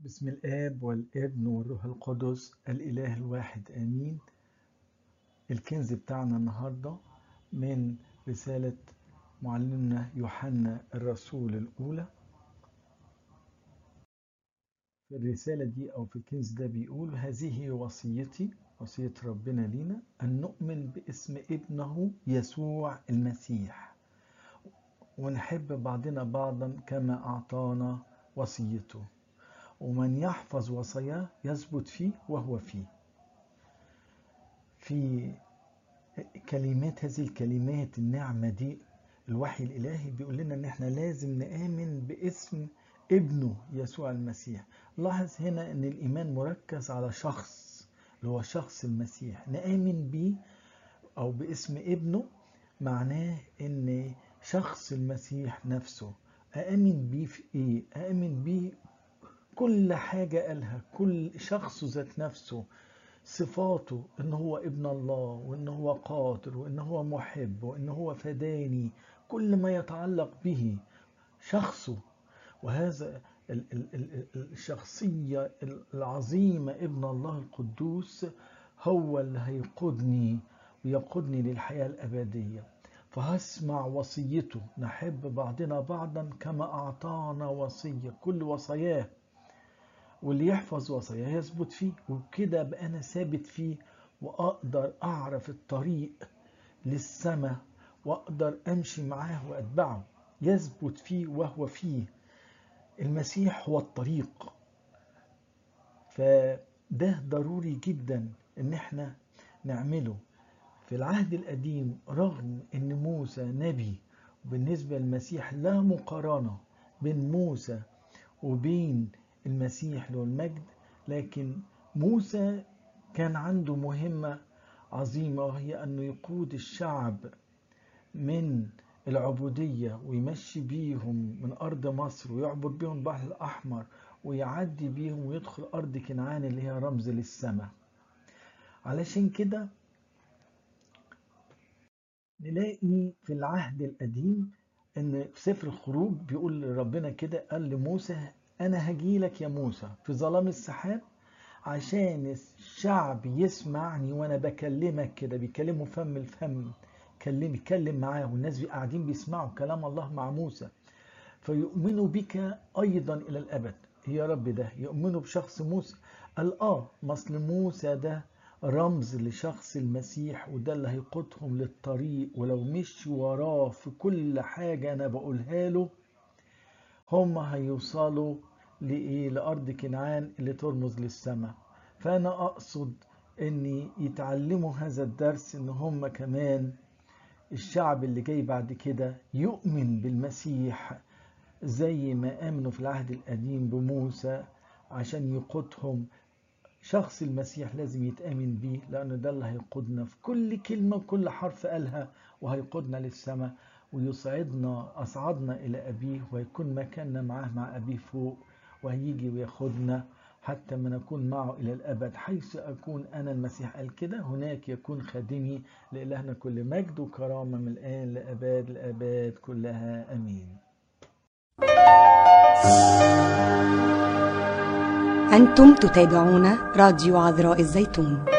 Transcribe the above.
بسم الآب والابن والروح القدس الإله الواحد آمين الكنز بتاعنا النهاردة من رسالة معلمنا يوحنا الرسول الأولى في الرسالة دي أو في الكنز ده بيقول هذه وصيتي وصية ربنا لينا أن نؤمن باسم ابنه يسوع المسيح ونحب بعضنا بعضا كما أعطانا وصيته ومن يحفظ وصاياه يثبت فيه وهو فيه في كلمات هذه الكلمات النعمة دي الوحي الإلهي بيقول لنا إن إحنا لازم نآمن باسم ابنه يسوع المسيح لاحظ هنا إن الإيمان مركز على شخص اللي هو شخص المسيح نآمن بيه أو باسم ابنه معناه إن شخص المسيح نفسه أآمن بيه في إيه؟ أآمن بيه كل حاجة قالها كل شخص ذات نفسه صفاته ان هو ابن الله وان هو قادر وان هو محب وان هو فداني كل ما يتعلق به شخصه وهذا الشخصية العظيمة ابن الله القدوس هو اللي هيقودني ويقودني للحياة الأبدية فهسمع وصيته نحب بعضنا بعضا كما أعطانا وصية كل وصاياه واللي يحفظ وصاياه يثبت فيه وبكده بقى انا ثابت فيه واقدر اعرف الطريق للسماء واقدر امشي معاه واتبعه يثبت فيه وهو فيه المسيح هو الطريق فده ضروري جدا ان احنا نعمله في العهد القديم رغم ان موسى نبي وبالنسبة للمسيح لا مقارنة بين موسى وبين المسيح له المجد لكن موسى كان عنده مهمة عظيمة وهي أنه يقود الشعب من العبودية ويمشي بيهم من أرض مصر ويعبر بيهم البحر الأحمر ويعدي بيهم ويدخل أرض كنعان اللي هي رمز للسماء علشان كده نلاقي في العهد القديم ان في سفر الخروج بيقول ربنا كده قال لموسى أنا هجيلك يا موسى في ظلام السحاب عشان الشعب يسمعني وأنا بكلمك كده بيكلموا فم الفم كلم يتكلم معاه والناس قاعدين بيسمعوا كلام الله مع موسى فيؤمنوا بك أيضا إلى الأبد يا رب ده يؤمنوا بشخص موسى قال آه مصل موسى ده رمز لشخص المسيح وده اللي هيقودهم للطريق ولو مشوا وراه في كل حاجة أنا بقولها له هم هيوصلوا لإيه لأرض كنعان اللي ترمز للسماء فأنا أقصد أن يتعلموا هذا الدرس أن هم كمان الشعب اللي جاي بعد كده يؤمن بالمسيح زي ما آمنوا في العهد القديم بموسى عشان يقودهم شخص المسيح لازم يتآمن بيه لأن ده اللي هيقودنا في كل كلمة وكل حرف قالها وهيقودنا للسماء ويصعدنا أصعدنا إلى أبيه ويكون مكاننا معاه مع أبيه فوق وهيجي وياخدنا حتى ما نكون معه إلى الأبد حيث أكون أنا المسيح قال كده هناك يكون خادمي لإلهنا كل مجد وكرامة من الآن لأباد الآباد كلها أمين أنتم تتابعون راديو عذراء الزيتون